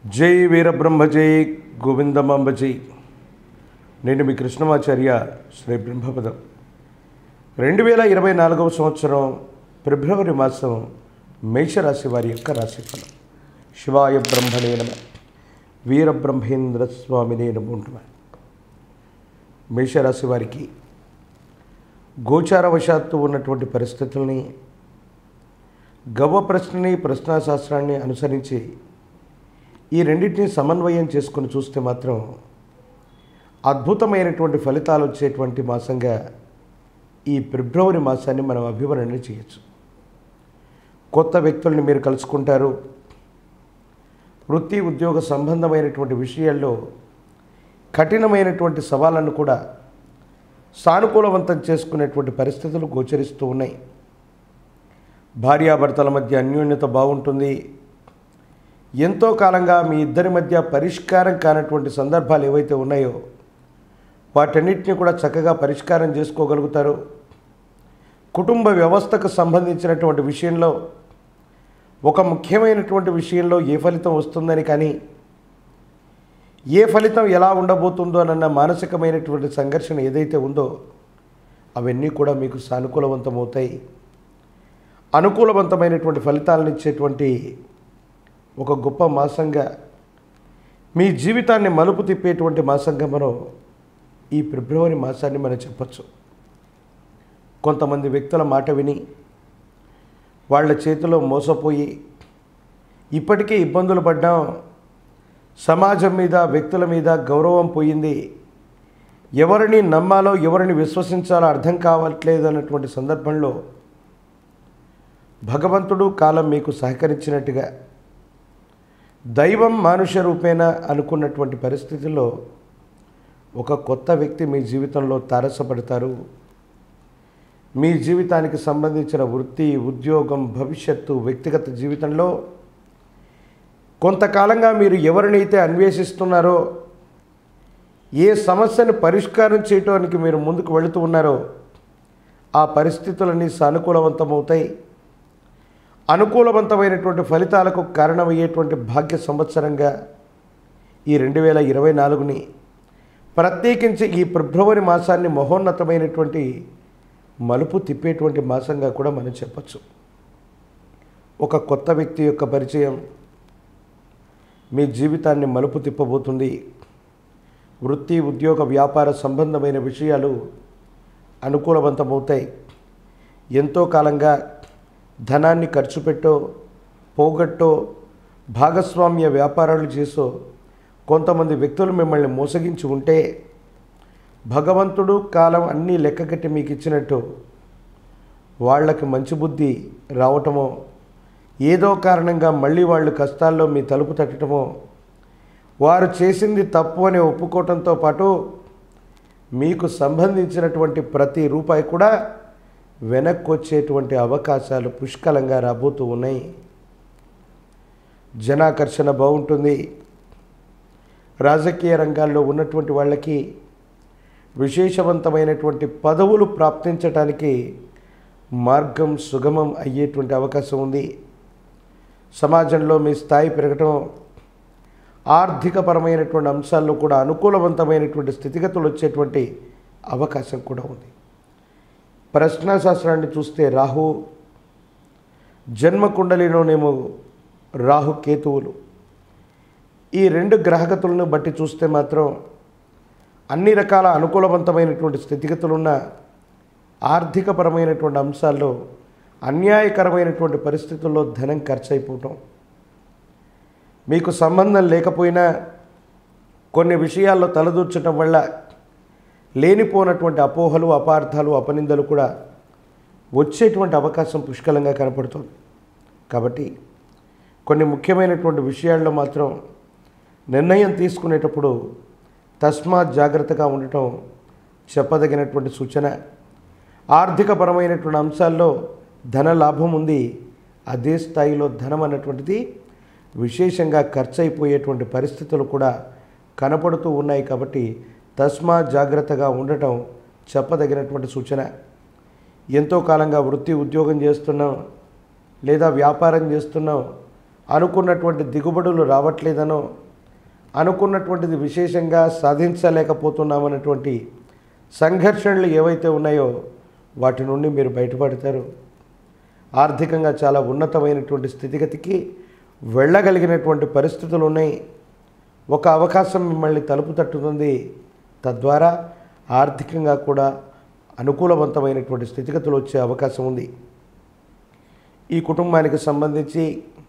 జై వీరబ్రహ్మ జై గోవిందమాంబ జై నేను మీ కృష్ణమాచార్య శ్రీ బ్రహ్మపదం రెండు వేల ఇరవై నాలుగవ సంవత్సరం ఫిబ్రవరి మాసం మేషరాశి వారి యొక్క రాశిఫలం శివాయ బ్రహ్మణే నమ వీరబ్రహ్మేంద్ర స్వామినే నమోంటుమ మేషరాశి వారికి గోచారవశాత్తు ఉన్నటువంటి పరిస్థితుల్ని గవ్వ ప్రశ్నని ప్రశ్నాశాస్త్రాన్ని అనుసరించి ఈ రెండింటిని సమన్వయం చేసుకొని చూస్తే మాత్రం అద్భుతమైనటువంటి ఫలితాలు వచ్చేటువంటి మాసంగా ఈ ఫిబ్రవరి మాసాన్ని మనం అభివర్ణన చేయొచ్చు కొత్త వ్యక్తుల్ని మీరు కలుసుకుంటారు వృత్తి ఉద్యోగ సంబంధమైనటువంటి విషయాల్లో కఠినమైనటువంటి సవాళ్ళను కూడా సానుకూలవంతం చేసుకునేటువంటి పరిస్థితులు గోచరిస్తూ ఉన్నాయి భార్యాభర్తల మధ్య అన్యోన్యత బాగుంటుంది ఎంతో కాలంగా మీ ఇద్దరి మధ్య పరిష్కారం కానటువంటి సందర్భాలు ఏవైతే ఉన్నాయో వాటన్నిటిని కూడా చక్కగా పరిష్కారం చేసుకోగలుగుతారు కుటుంబ వ్యవస్థకు సంబంధించినటువంటి విషయంలో ఒక ముఖ్యమైనటువంటి విషయంలో ఏ ఫలితం వస్తుందని కానీ ఏ ఫలితం ఎలా ఉండబోతుందో అన్న మానసికమైనటువంటి సంఘర్షణ ఏదైతే ఉందో అవన్నీ కూడా మీకు సానుకూలవంతమవుతాయి అనుకూలవంతమైనటువంటి ఫలితాలను ఇచ్చేటువంటి ఒక గొప్ప మాసంగా మీ జీవితాన్ని మలుపు తిప్పేటువంటి మాసంగా మనం ఈ ఫిబ్రవరి మాసాన్ని మనం చెప్పచ్చు కొంతమంది వ్యక్తుల మాట విని వాళ్ళ చేతిలో మోసపోయి ఇప్పటికే ఇబ్బందులు పడ్డాం సమాజం మీద వ్యక్తుల మీద గౌరవం పోయింది ఎవరిని నమ్మాలో ఎవరిని విశ్వసించాలో అర్థం కావట్లేదు అన్నటువంటి సందర్భంలో భగవంతుడు కాలం మీకు సహకరించినట్టుగా దైవం మానుష రూపేణ అనుకున్నటువంటి పరిస్థితుల్లో ఒక కొత్త వ్యక్తి మీ జీవితంలో తారసపడతారు మీ జీవితానికి సంబంధించిన వృత్తి ఉద్యోగం భవిష్యత్తు వ్యక్తిగత జీవితంలో కొంతకాలంగా మీరు ఎవరినైతే అన్వేషిస్తున్నారో ఏ సమస్యను పరిష్కారం చేయడానికి మీరు ముందుకు వెళుతూ ఉన్నారో ఆ పరిస్థితులన్నీ సానుకూలవంతమవుతాయి అనుకూలవంతమైనటువంటి ఫలితాలకు కారణమయ్యేటువంటి భాగ్య సంవత్సరంగా ఈ రెండు వేల ఇరవై నాలుగుని ప్రత్యేకించి ఈ ఫిబ్రవరి మాసాన్ని మహోన్నతమైనటువంటి మలుపు తిప్పేటువంటి మాసంగా కూడా మనం చెప్పచ్చు ఒక కొత్త వ్యక్తి యొక్క పరిచయం మీ జీవితాన్ని మలుపు తిప్పబోతుంది వృత్తి ఉద్యోగ వ్యాపార సంబంధమైన విషయాలు అనుకూలవంతమవుతాయి ఎంతో కాలంగా ధనాన్ని ఖర్చు పెట్టో పోగొట్టో భాగస్వామ్య వ్యాపారాలు చేసో కొంతమంది వ్యక్తులు మిమ్మల్ని మోసగించి ఉంటే భగవంతుడు కాలం అన్నీ లెక్కగట్టి మీకు ఇచ్చినట్టు వాళ్ళకి మంచి బుద్ధి రావటమో ఏదో కారణంగా మళ్ళీ వాళ్ళు కష్టాల్లో మీ తలుపు తట్టడమో వారు చేసింది తప్పు అని ఒప్పుకోవటంతో పాటు మీకు సంబంధించినటువంటి ప్రతి రూపాయి కూడా వెనక్కి వచ్చేటువంటి అవకాశాలు పుష్కలంగా రాబోతూ ఉన్నాయి జనాకర్షణ బాగుంటుంది రాజకీయ రంగాల్లో ఉన్నటువంటి వాళ్ళకి విశేషవంతమైనటువంటి పదవులు ప్రాప్తించడానికి మార్గం సుగమం అయ్యేటువంటి అవకాశం ఉంది సమాజంలో మీ స్థాయి పెరగటం ఆర్థికపరమైనటువంటి అంశాల్లో కూడా అనుకూలవంతమైనటువంటి స్థితిగతులు వచ్చేటువంటి అవకాశం కూడా ఉంది ప్రశ్నాశాస్త్రాన్ని చూస్తే రాహు జన్మకుండలిలోనేమో రాహు కేతువులు ఈ రెండు గ్రహగతులను బట్టి చూస్తే మాత్రం అన్ని రకాల అనుకూలవంతమైనటువంటి స్థితిగతులున్న ఆర్థికపరమైనటువంటి అంశాల్లో అన్యాయకరమైనటువంటి పరిస్థితుల్లో ధనం ఖర్చు అయిపోవటం మీకు సంబంధం లేకపోయినా కొన్ని విషయాల్లో తలదూర్చడం వల్ల లేనిపోనటువంటి అపోహలు అపార్థాలు అపనిందలు కూడా వచ్చేటువంటి అవకాశం పుష్కలంగా కనపడుతుంది కాబట్టి కొన్ని ముఖ్యమైనటువంటి విషయాల్లో మాత్రం నిర్ణయం తీసుకునేటప్పుడు తస్మాత్ జాగ్రత్తగా ఉండటం చెప్పదగినటువంటి సూచన ఆర్థికపరమైనటువంటి అంశాల్లో ధన లాభం ఉంది అదే స్థాయిలో ధనం అన్నటువంటిది విశేషంగా ఖర్చు అయిపోయేటువంటి పరిస్థితులు కూడా కనపడుతూ ఉన్నాయి కాబట్టి తస్మా జాగ్రత్తగా ఉండటం చెప్పదగినటువంటి సూచన ఎంతో కాలంగా వృత్తి ఉద్యోగం చేస్తున్నాం లేదా వ్యాపారం చేస్తున్నాం అనుకున్నటువంటి దిగుబడులు రావట్లేదనో అనుకున్నటువంటిది విశేషంగా సాధించలేకపోతున్నామన్నటువంటి సంఘర్షణలు ఏవైతే ఉన్నాయో వాటి నుండి మీరు బయటపడతారు ఆర్థికంగా చాలా ఉన్నతమైనటువంటి స్థితిగతికి వెళ్ళగలిగినటువంటి పరిస్థితులు ఉన్నాయి ఒక అవకాశం మిమ్మల్ని తలుపు తట్టుతుంది తద్వారా ఆర్థికంగా కూడా అనుకూలవంతమైనటువంటి స్థితిగతులు వచ్చే అవకాశం ఉంది ఈ కుటుంబానికి సంబంధించి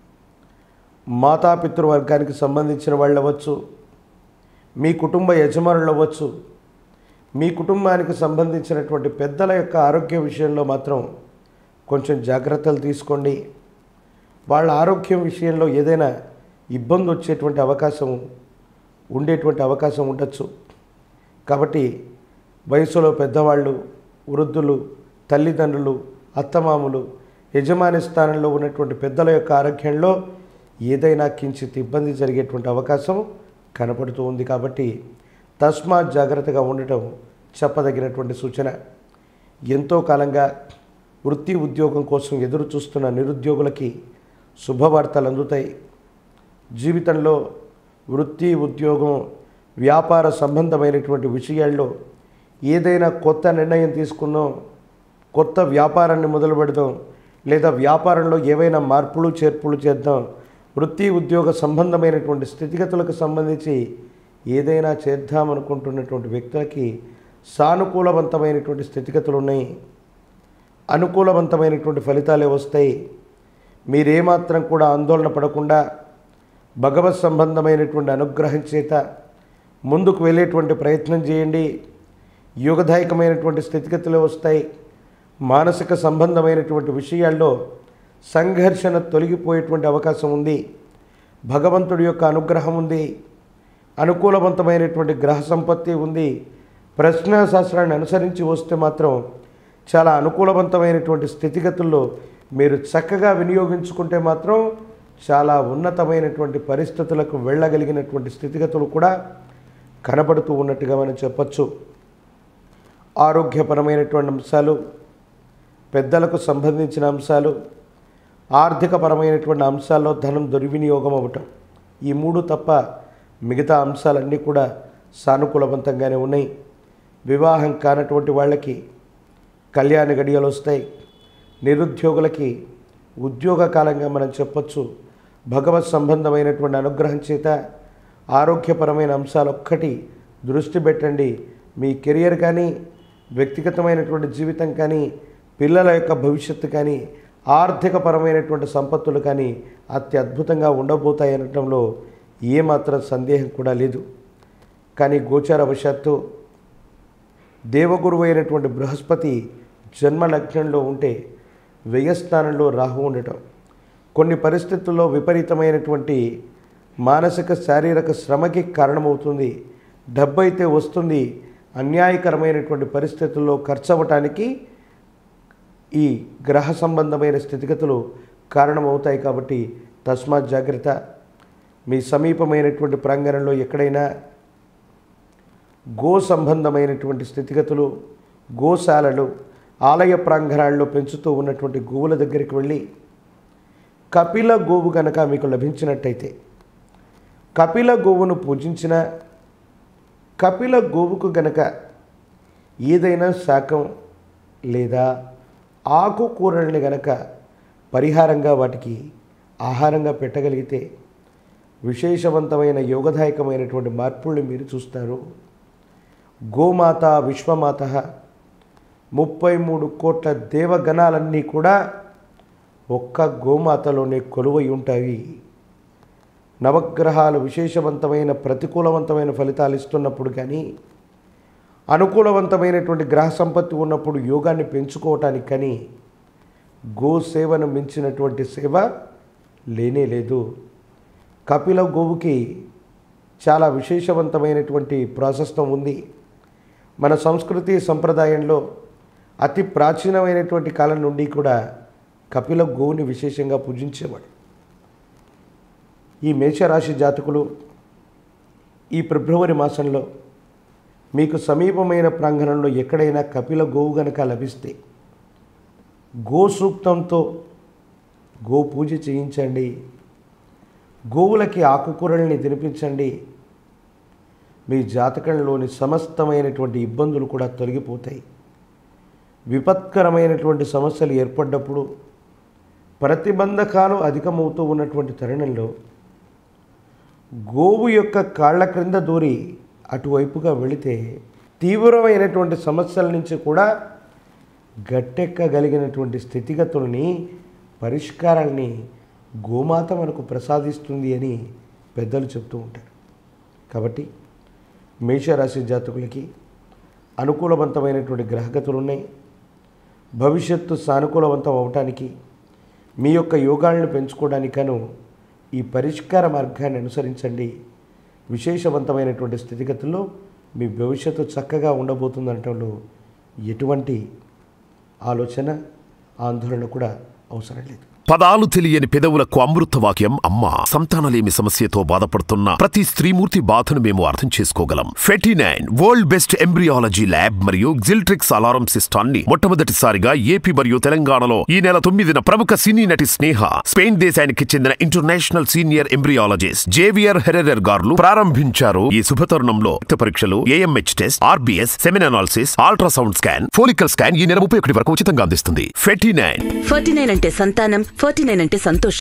మాతాపితృవర్గానికి సంబంధించిన వాళ్ళు అవ్వచ్చు మీ కుటుంబ యజమానులు అవ్వచ్చు మీ కుటుంబానికి సంబంధించినటువంటి పెద్దల యొక్క ఆరోగ్య విషయంలో మాత్రం కొంచెం జాగ్రత్తలు తీసుకోండి వాళ్ళ ఆరోగ్యం విషయంలో ఏదైనా ఇబ్బంది వచ్చేటువంటి అవకాశం ఉండేటువంటి అవకాశం ఉండొచ్చు కాబట్టి వయసులో పెద్దవాళ్ళు వృద్ధులు తల్లిదండ్రులు అత్తమామలు యజమాని స్థానంలో ఉన్నటువంటి పెద్దల యొక్క ఆరోగ్యంలో ఏదైనా కించిత్ ఇబ్బంది జరిగేటువంటి అవకాశం కనపడుతూ ఉంది కాబట్టి తస్మాత్ జాగ్రత్తగా ఉండటం చెప్పదగినటువంటి సూచన ఎంతో కాలంగా వృత్తి ఉద్యోగం కోసం ఎదురు చూస్తున్న నిరుద్యోగులకి శుభవార్తలు అందుతాయి జీవితంలో వృత్తి ఉద్యోగం వ్యాపార సంబంధమైనటువంటి విషయాల్లో ఏదైనా కొత్త నిర్ణయం తీసుకుందాం కొత్త వ్యాపారాన్ని మొదలు పెడదాం లేదా వ్యాపారంలో ఏవైనా మార్పులు చేర్పులు చేద్దాం వృత్తి ఉద్యోగ సంబంధమైనటువంటి స్థితిగతులకు సంబంధించి ఏదైనా చేద్దామనుకుంటున్నటువంటి వ్యక్తులకి సానుకూలవంతమైనటువంటి స్థితిగతులు ఉన్నాయి అనుకూలవంతమైనటువంటి ఫలితాలే వస్తాయి మీరేమాత్రం కూడా ఆందోళన పడకుండా భగవత్ సంబంధమైనటువంటి అనుగ్రహం చేత ముందుకు వెళ్ళేటువంటి ప్రయత్నం చేయండి యుగదాయకమైనటువంటి స్థితిగతులు వస్తాయి మానసిక సంబంధమైనటువంటి విషయాల్లో సంఘర్షణ తొలగిపోయేటువంటి అవకాశం ఉంది భగవంతుడి యొక్క అనుగ్రహం ఉంది అనుకూలవంతమైనటువంటి గ్రహ సంపత్తి ఉంది ప్రశ్నా శాస్త్రాన్ని అనుసరించి వస్తే మాత్రం చాలా అనుకూలవంతమైనటువంటి స్థితిగతుల్లో మీరు చక్కగా వినియోగించుకుంటే మాత్రం చాలా ఉన్నతమైనటువంటి పరిస్థితులకు వెళ్ళగలిగినటువంటి స్థితిగతులు కూడా కనబడుతూ ఉన్నట్టుగా మనం చెప్పచ్చు ఆరోగ్యపరమైనటువంటి అంశాలు పెద్దలకు సంబంధించిన అంశాలు ఆర్థికపరమైనటువంటి అంశాల్లో ధనం దుర్వినియోగం అవ్వటం ఈ మూడు తప్ప మిగతా అంశాలన్నీ కూడా సానుకూలవంతంగానే ఉన్నాయి వివాహం కానటువంటి వాళ్ళకి కళ్యాణ గడియలు వస్తాయి నిరుద్యోగులకి ఉద్యోగ కాలంగా మనం చెప్పొచ్చు భగవత్ సంబంధమైనటువంటి అనుగ్రహం చేత ఆరోగ్యపరమైన అంశాలు ఒక్కటి దృష్టి పెట్టండి మీ కెరియర్ కానీ వ్యక్తిగతమైనటువంటి జీవితం కానీ పిల్లల యొక్క భవిష్యత్తు కానీ ఆర్థికపరమైనటువంటి సంపత్తులు కానీ అత్యద్భుతంగా ఉండబోతాయి అనటంలో ఏమాత్రం సందేహం కూడా లేదు కానీ గోచారవశాత్తు దేవగురువు అయినటువంటి బృహస్పతి జన్మ లగ్నంలో ఉంటే వ్యయస్థానంలో రాహు ఉండటం కొన్ని పరిస్థితుల్లో విపరీతమైనటువంటి మానసిక శారీరక శ్రమకి కారణమవుతుంది డబ్బు అయితే వస్తుంది అన్యాయకరమైనటువంటి పరిస్థితుల్లో ఖర్చు అవ్వటానికి ఈ గ్రహ సంబంధమైన స్థితిగతులు కారణమవుతాయి కాబట్టి తస్మాత్ జాగ్రత్త మీ సమీపమైనటువంటి ప్రాంగణంలో ఎక్కడైనా గో సంబంధమైనటువంటి స్థితిగతులు గోశాలలు ఆలయ ప్రాంగణాల్లో పెంచుతూ ఉన్నటువంటి గోవుల దగ్గరికి వెళ్ళి కపిల గోవు కనుక మీకు లభించినట్టయితే కపిల గోవును పూజించిన కపిల గోవుకు గనక ఏదైనా శాకం లేదా ఆకుకూరల్ని గనక పరిహారంగా వాటికి ఆహారంగా పెట్టగలిగితే విశేషవంతమైన యోగదాయకమైనటువంటి మార్పుల్ని మీరు చూస్తారు గోమాత విశ్వమాత ముప్పై మూడు కోట్ల దేవగణాలన్నీ కూడా ఒక్క గోమాతలోనే కొలువై ఉంటాయి నవగ్రహాలు విశేషవంతమైన ప్రతికూలవంతమైన ఫలితాలు ఇస్తున్నప్పుడు కానీ అనుకూలవంతమైనటువంటి గ్రహ సంపత్తి ఉన్నప్పుడు యోగాన్ని పెంచుకోవటానికి కానీ గో సేవను మించినటువంటి సేవ లేనే లేదు కపిల గోవుకి చాలా విశేషవంతమైనటువంటి ప్రాశస్తం ఉంది మన సంస్కృతి సంప్రదాయంలో అతి ప్రాచీనమైనటువంటి కాలం నుండి కూడా కపిల గోవుని విశేషంగా పూజించేవాడు ఈ మేషరాశి జాతకులు ఈ ఫిబ్రవరి మాసంలో మీకు సమీపమైన ప్రాంగణంలో ఎక్కడైనా కపిల గోవు గనక లభిస్తే గో సూక్తంతో గో పూజ చేయించండి గోవులకి ఆకుకూరల్ని తినిపించండి మీ జాతకంలోని సమస్తమైనటువంటి ఇబ్బందులు కూడా తొలగిపోతాయి విపత్కరమైనటువంటి సమస్యలు ఏర్పడ్డప్పుడు ప్రతిబంధకాలు అధికమవుతూ ఉన్నటువంటి తరుణంలో గోవు యొక్క కాళ్ళ క్రింద దూరి అటువైపుగా వెళితే తీవ్రమైనటువంటి సమస్యల నుంచి కూడా గట్టెక్కగలిగినటువంటి స్థితిగతుల్ని పరిష్కారాల్ని గోమాత మనకు ప్రసాదిస్తుంది అని పెద్దలు చెప్తూ ఉంటారు కాబట్టి మేషరాశి జాతకులకి అనుకూలవంతమైనటువంటి గ్రహగతులు ఉన్నాయి భవిష్యత్తు సానుకూలవంతం అవటానికి మీ యొక్క యోగాలను పెంచుకోవడానికను ఈ పరిష్కార మార్గాన్ని అనుసరించండి విశేషవంతమైనటువంటి స్థితిగతుల్లో మీ భవిష్యత్తు చక్కగా ఉండబోతుందనటంలో ఎటువంటి ఆలోచన ఆందోళన కూడా అవసరం లేదు పదాలు తెలియని పెదవులకు అమృత వాక్యం అమ్మ సంతానలేమి సమస్యతో బాధపడుతున్న ప్రతి స్త్రీమూర్తి బాధను మేము అర్థం చేసుకోగలం Ferty nine world best embryology lab మరియు జిల్ట్రిక్స్ అలారం సిస్టాన్ని మొట్టమొదటిసారిగా ఏపీ మరియు తెలంగాణలో ఈ నెల తొమ్మిదిన ప్రముఖ సినీ నటి స్నేహ స్పెయిన్ దేశానికి చెందిన international senior embryologist Javier Herrera గారు ప్రారంభించారు ఈ శుభతరుణంలో రక్త పరీక్షలు AMH test RBS semen analysis ultrasound scan follicle scan ఈ నెల ముప్పై ఒకటి వరకు ఉచితంగా అందిస్తుంది ఫెటీ నైన్ ఫార్టీ నైన్ అంటే సంతానం ఫార్టీ నైన్ అంటే సంతోషం